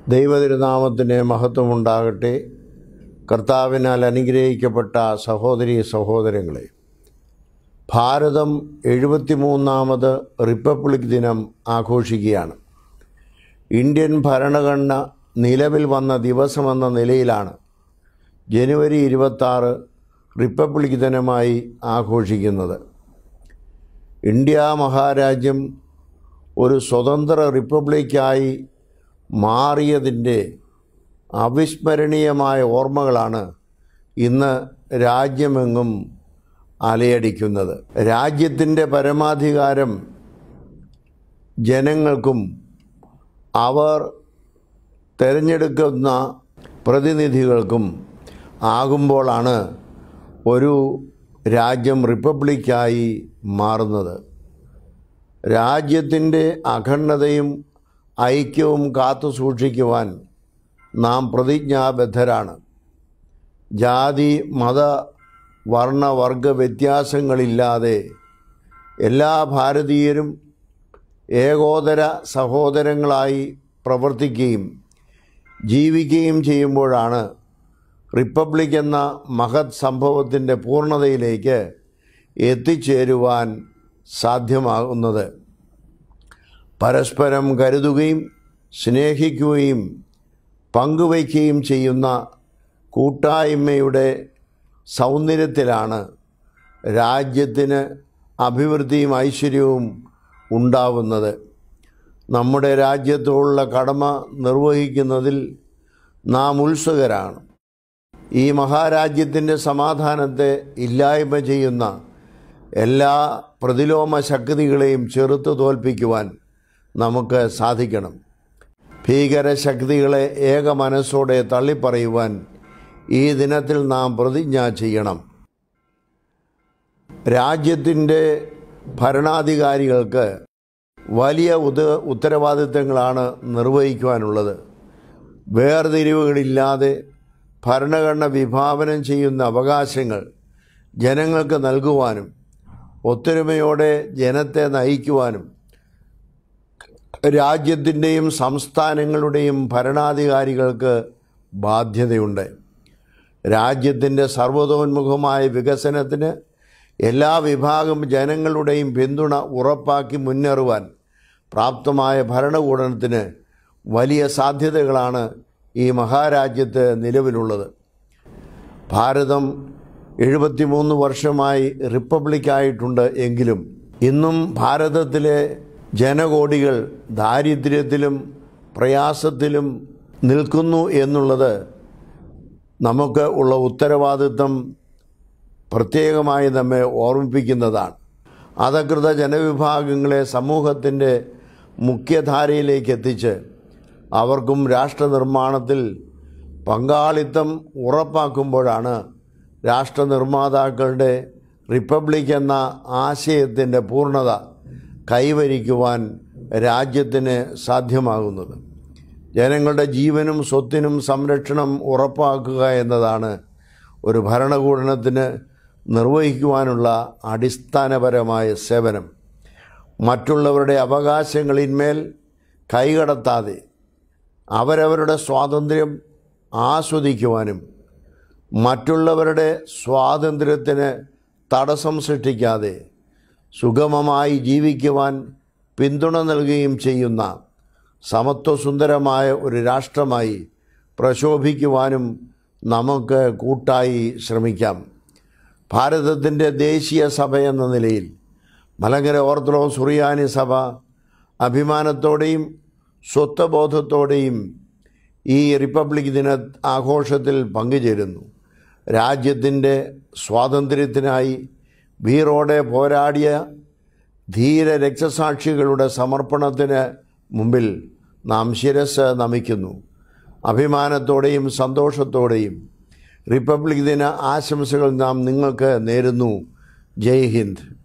ദൈവതിരുനാമത്തിന് മഹത്വമുണ്ടാകട്ടെ കർത്താവിനാൽ അനുഗ്രഹിക്കപ്പെട്ട സഹോദരി സഹോദരങ്ങളെ ഭാരതം എഴുപത്തിമൂന്നാമത് റിപ്പബ്ലിക് ദിനം ആഘോഷിക്കുകയാണ് ഇന്ത്യൻ ഭരണഘടന നിലവിൽ വന്ന ദിവസമെന്ന നിലയിലാണ് ജനുവരി ഇരുപത്താറ് റിപ്പബ്ലിക് ദിനമായി ആഘോഷിക്കുന്നത് ഇന്ത്യ മഹാരാജ്യം ഒരു സ്വതന്ത്ര റിപ്പബ്ലിക്കായി മാറിയതിൻ്റെ അവിസ്മരണീയമായ ഓർമ്മകളാണ് ഇന്ന് രാജ്യമെങ്ങും അലയടിക്കുന്നത് രാജ്യത്തിൻ്റെ പരമാധികാരം ജനങ്ങൾക്കും അവർ തിരഞ്ഞെടുക്കുന്ന പ്രതിനിധികൾക്കും ആകുമ്പോഴാണ് ഒരു രാജ്യം റിപ്പബ്ലിക്കായി മാറുന്നത് രാജ്യത്തിൻ്റെ അഖണ്ഡതയും ഐക്യവും കാത്തു സൂക്ഷിക്കുവാൻ നാം പ്രതിജ്ഞാബദ്ധരാണ് ജാതി മത വർണ്ണ വർഗ വ്യത്യാസങ്ങളില്ലാതെ എല്ലാ ഭാരതീയരും ഏകോദര സഹോദരങ്ങളായി പ്രവർത്തിക്കുകയും ജീവിക്കുകയും ചെയ്യുമ്പോഴാണ് റിപ്പബ്ലിക് എന്ന മഹത് സംഭവത്തിൻ്റെ പൂർണ്ണതയിലേക്ക് എത്തിച്ചേരുവാൻ സാധ്യമാകുന്നത് പരസ്പരം കരുതുകയും സ്നേഹിക്കുകയും പങ്കുവയ്ക്കുകയും ചെയ്യുന്ന കൂട്ടായ്മയുടെ സൗന്ദര്യത്തിലാണ് രാജ്യത്തിന് അഭിവൃദ്ധിയും ഐശ്വര്യവും ഉണ്ടാവുന്നത് നമ്മുടെ രാജ്യത്തോടുള്ള കടമ നിർവഹിക്കുന്നതിൽ നാം ഉത്സുകരാണ് ഈ മഹാരാജ്യത്തിൻ്റെ സമാധാനത്തെ ഇല്ലായ്മ ചെയ്യുന്ന എല്ലാ പ്രതിലോമ ശക്തികളെയും ചെറുത്തു തോൽപ്പിക്കുവാൻ നമുക്ക് സാധിക്കണം ഭീകരശക്തികളെ ഏക മനസ്സോടെ തള്ളിപ്പറയുവാൻ ഈ ദിനത്തിൽ നാം പ്രതിജ്ഞ ചെയ്യണം രാജ്യത്തിൻ്റെ ഭരണാധികാരികൾക്ക് വലിയ ഉത ഉത്തരവാദിത്തങ്ങളാണ് നിർവഹിക്കുവാനുള്ളത് വേർതിരിവുകളില്ലാതെ ഭരണഘടന വിഭാവനം ചെയ്യുന്ന അവകാശങ്ങൾ ജനങ്ങൾക്ക് നൽകുവാനും ഒത്തൊരുമയോടെ ജനത്തെ നയിക്കുവാനും രാജ്യത്തിൻ്റെയും സംസ്ഥാനങ്ങളുടെയും ഭരണാധികാരികൾക്ക് ബാധ്യതയുണ്ട് രാജ്യത്തിൻ്റെ സർവതോന്മുഖമായ വികസനത്തിന് എല്ലാ വിഭാഗം ജനങ്ങളുടെയും പിന്തുണ ഉറപ്പാക്കി മുന്നേറുവാൻ പ്രാപ്തമായ ഭരണകൂടത്തിന് വലിയ സാധ്യതകളാണ് ഈ മഹാരാജ്യത്ത് നിലവിലുള്ളത് ഭാരതം എഴുപത്തിമൂന്ന് വർഷമായി റിപ്പബ്ലിക്കായിട്ടുണ്ട് എങ്കിലും ഇന്നും ഭാരതത്തിലെ ജനകോടികൾ ദാരിദ്ര്യത്തിലും പ്രയാസത്തിലും നിൽക്കുന്നു എന്നുള്ളത് നമുക്ക് ഉള്ള ഉത്തരവാദിത്വം പ്രത്യേകമായി നമ്മെ ഓർമ്മിപ്പിക്കുന്നതാണ് അധകൃത ജനവിഭാഗങ്ങളെ സമൂഹത്തിൻ്റെ മുഖ്യധാരയിലേക്ക് എത്തിച്ച് അവർക്കും രാഷ്ട്രനിർമ്മാണത്തിൽ പങ്കാളിത്തം ഉറപ്പാക്കുമ്പോഴാണ് രാഷ്ട്രനിർമ്മാതാക്കളുടെ റിപ്പബ്ലിക് എന്ന ആശയത്തിൻ്റെ പൂർണ്ണത കൈവരിക്കുവാൻ രാജ്യത്തിന് സാധ്യമാകുന്നത് ജനങ്ങളുടെ ജീവനും സ്വത്തിനും സംരക്ഷണം ഉറപ്പാക്കുക എന്നതാണ് ഒരു ഭരണകൂടത്തിന് നിർവഹിക്കുവാനുള്ള അടിസ്ഥാനപരമായ സേവനം മറ്റുള്ളവരുടെ അവകാശങ്ങളിന്മേൽ കൈകടത്താതെ അവരവരുടെ സ്വാതന്ത്ര്യം ആസ്വദിക്കുവാനും മറ്റുള്ളവരുടെ സ്വാതന്ത്ര്യത്തിന് തടസ്സം സൃഷ്ടിക്കാതെ സുഗമമായി ജീവിക്കുവാൻ പിന്തുണ നൽകുകയും ചെയ്യുന്ന സമത്വസുന്ദരമായ ഒരു രാഷ്ട്രമായി പ്രശോഭിക്കുവാനും നമുക്ക് കൂട്ടായി ശ്രമിക്കാം ഭാരതത്തിൻ്റെ ദേശീയ സഭ എന്ന നിലയിൽ മലങ്കര ഓർത്തഡോക്സ് സുറിയാനി സഭ അഭിമാനത്തോടെയും സ്വത്വബോധത്തോടെയും ഈ റിപ്പബ്ലിക് ദിന ആഘോഷത്തിൽ പങ്കുചേരുന്നു രാജ്യത്തിൻ്റെ സ്വാതന്ത്ര്യത്തിനായി വീറോടെ പോരാടിയ ധീര രക്തസാക്ഷികളുടെ സമർപ്പണത്തിന് മുമ്പിൽ നാം ശിരസ് നമിക്കുന്നു അഭിമാനത്തോടെയും സന്തോഷത്തോടെയും റിപ്പബ്ലിക് ദിന ആശംസകൾ നാം നിങ്ങൾക്ക് നേരുന്നു ജയ് ഹിന്ദ്